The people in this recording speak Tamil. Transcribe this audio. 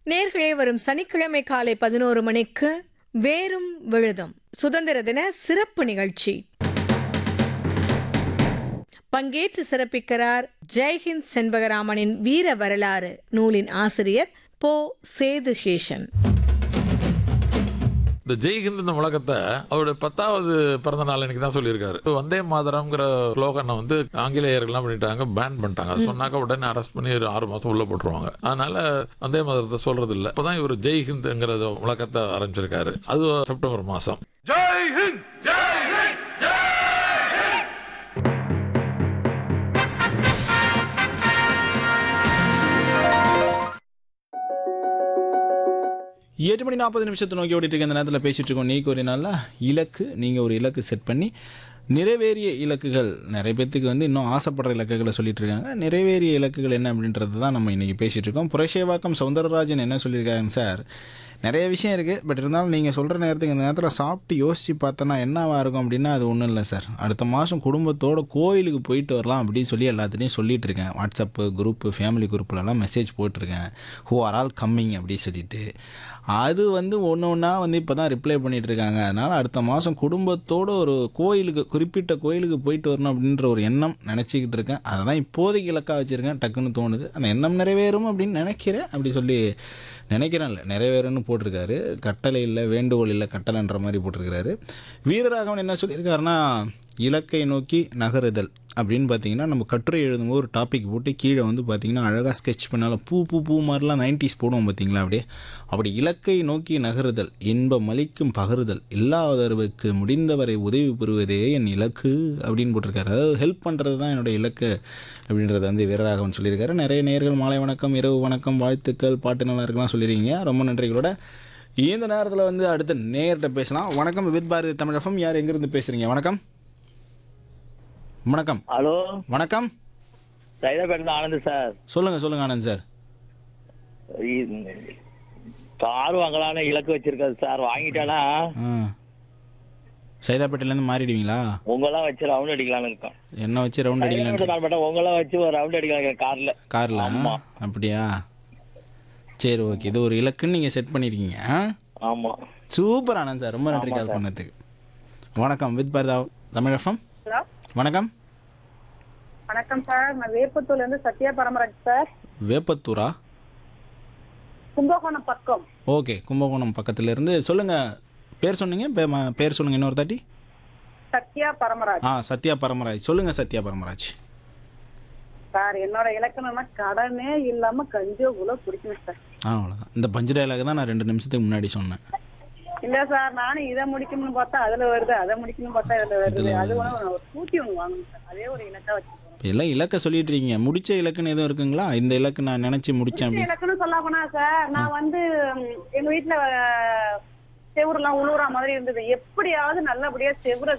நேர்களே வரும் சனிக்கிழமை காலை பதினோரு மணிக்கு வேரும் விழுதும் சுதந்திர தின சிறப்பு நிகழ்ச்சி பங்கேற்று சிறப்பிக்கிறார் ஜெய்ஹிந்த் செண்பகராமனின் வீர வரலாறு நூலின் ஆசிரியர் போ சேது சேஷன் இந்த ஜெய்ஹிந்த் இந்த முழக்கத்தை அவருடைய பத்தாவது பிறந்த நாள் அன்னைக்கு தான் சொல்லியிருக்காரு வந்தே மாதரம்ங்கிற ஸ்லோகனை வந்து ஆங்கிலேயர்கள்லாம் பண்ணிட்டாங்க பேன் பண்ணிட்டாங்க அது சொன்னாக்க உடனே அரெஸ்ட் பண்ணி ஒரு ஆறு மாசம் உள்ள போட்டுருவாங்க அதனால வந்தே மாதரத்தை சொல்றது இல்ல இப்பதான் இவர் ஜெய்ஹிந்த்ங்கிற முழக்கத்தை ஆரம்பிச்சிருக்காரு அது செப்டம்பர் மாசம் ஜெய் ஹிந்த் ஜெய் ஹிந்த் ஜெய் எட்டு மணி நாற்பது நிமிஷத்தை நோக்கி ஓடிட்டு இருக்க இந்த நேரத்தில் பேசிட்டு இருக்கோம் நீக்கு ஒரு நல்ல இலக்கு நீங்கள் ஒரு இலக்கு செட் பண்ணி நிறைவேறிய இலக்குகள் நிறைய பேர்த்துக்கு வந்து இன்னும் ஆசைப்படுற இலக்குகளை சொல்லிட்டு இருக்காங்க நிறைவேறிய இலக்குகள் என்ன அப்படின்றது தான் நம்ம இன்றைக்கி பேசிகிட்டு இருக்கோம் புரஷேவாக்கம் சௌந்தரராஜன் என்ன சொல்லியிருக்காங்க சார் நிறைய விஷயம் இருக்குது பட் இருந்தாலும் நீங்கள் சொல்கிற நேரத்துக்கு இந்த நேரத்தில் சாப்பிட்டு யோசித்து பார்த்தோன்னா என்னவா இருக்கும் அப்படின்னா அது ஒன்றும் இல்லை சார் அடுத்த மாதம் குடும்பத்தோட கோயிலுக்கு போயிட்டு வரலாம் அப்படின்னு சொல்லி எல்லாத்துலேயும் சொல்லிட்டு இருக்கேன் வாட்ஸ்அப்பு குரூப்பு ஃபேமிலி குரூப்லலாம் மெசேஜ் போட்டிருக்கேன் ஹூ ஆர் ஆல் கம்மிங் அப்படி சொல்லிட்டு அது வந்து ஒன்று ஒன்றா வந்து இப்போ தான் ரிப்ளை பண்ணிட்டு இருக்காங்க அதனால் அடுத்த மாதம் குடும்பத்தோட ஒரு கோயிலுக்கு குறிப்பிட்ட கோயிலுக்கு போயிட்டு வரணும் அப்படின்ற ஒரு எண்ணம் நினச்சிக்கிட்டு இருக்கேன் அதை தான் இப்போதைக்கு இலக்காக வச்சுருக்கேன் டக்குன்னு தோணுது அந்த எண்ணம் நிறைவேறும் அப்படின்னு நினைக்கிறேன் அப்படி சொல்லி நினைக்கிறேன்ல நிறைவேறும்னு போட்டிருக்காரு கட்டளை இல்லை வேண்டுகோள் இல்லை கட்டளைன்ற மாதிரி போட்டிருக்கிறாரு வீரராகவன் என்ன சொல்லியிருக்காருன்னா இலக்கை நோக்கி நகருதல் அப்படின்னு பார்த்தீங்கன்னா நம்ம கட்டுரை எழுதும்போது ஒரு டாபிக் போட்டு கீழே வந்து பார்த்தீங்கன்னா அழகாக ஸ்கெட்ச் பண்ணாலும் பூ பூ பூ மாதிரிலாம் நைன்டிஸ் போடுவோம் பார்த்தீங்களா அப்படியே அப்படி இலக்கை நோக்கி நகருதல் இன்பம் அளிக்கும் பகருதல் இல்லாதவருக்கு முடிந்தவரை உதவி பெறுவதே என் இலக்கு அப்படின்னு போட்டிருக்காரு அதாவது ஹெல்ப் பண்ணுறது தான் என்னோட இலக்கு அப்படின்றத வந்து வீரராகவன் சொல்லியிருக்காரு நிறைய நேர்கள் மாலை வணக்கம் இரவு வணக்கம் வாழ்த்துக்கள் பாட்டு நல்லா இருக்கலாம் சொல்லியிருக்கீங்க ரொம்ப நன்றிகளோட இந்த நேரத்தில் வந்து அடுத்த நேர்கிட்ட பேசலாம் வணக்கம் வித் பாரதி தமிழகம் யார் எங்கேருந்து பேசுகிறீங்க வணக்கம் வணக்கம் ஹலோ வணக்கம் சைதாப்பேட்டில் ஆனந்த் சார் சொல்லுங்கள் சொல்லுங்கள் ஆனந்த் சார் இ- கார் வாங்கலாம்னு இலக்கு வச்சிருக்காது சார் வாங்கிட்டானா ஆ சைதாப்பேட்டையிலேருந்து மாறிடுவீங்களா உங்களாம் வச்சு ரவுண்ட் அடிக்கலாம்னு இருக்கோம் என்ன வச்சு ரவுண்ட் அடிக்கலாம் சைதாப்பேட்டை கால் பண்ணா உங்களாம் வச்சு ஒரு ரவுண்ட் அடிக்கலாம் கார்ல காரில் ஆமா. அப்படியா சரி ஓகே இது ஒரு இலக்குன்னு நீங்கள் செட் பண்ணியிருக்கீங்க ஆ? ஆமா சூப்பர் ஆனந்த் சார் ரொம்ப நன்றி கால் பண்ணதுக்கு வணக்கம் வித் பர்தா தமிழகம் ஹலோ வணக்கம் வணக்கம் சார் நான் வேப்பத்தூர்ல இருந்து சத்யா பரமராஜ் சார் வேப்பத்தூரா கும்பகோணம் பக்கம் ஓகே கும்பகோணம் பக்கத்துல இருந்து சொல்லுங்கள் பேர் சொன்னீங்க பே- ம- பேர் சொல்லுங்கள் இன்னொரு தாட்டி சத்யா பரமராஜ் ஆ சத்யா பரமராஜ் சொல்லுங்கள் சத்யா பரமராஜ் சார் என்னோட இலக்கணம்னா கடனே இல்லாம கஞ்சோ குலோ குடிக்கணும் சார் ஆ அவ்வளோதான் இந்த பஞ்சு டயலாக் தான் நான் ரெண்டு நிமிஷத்துக்கு முன்னாடி சொன்னேன் இல்ல சார் நானும் இதை முடிக்கணும்னு பார்த்தா அதுல வருது அதை முடிக்கணும்னு பார்த்தா இதுல வருது அது ஒண்ணு ஒரு ஸ்கூட்டி ஒண்ணு வாங்கணும் சார் அதே ஒரு இலக்கா வச்சுக்கோங்க இப்போ எல்லாம் இலக்க சொல்லிட்டு இருக்கீங்க முடிச்ச இலக்குன்னு எதுவும் இருக்குங்களா இந்த இலக்கு நான் நினச்சி முடித்தேன் அப்படின்னு இலக்குன்னு சொல்ல போனா சார் நான் வந்து ம், எங்க வீட்டுல செவுரெல்லாம் உழுவுற மாதிரி இருந்தது எப்படியாவது நல்லபடியா செவுரை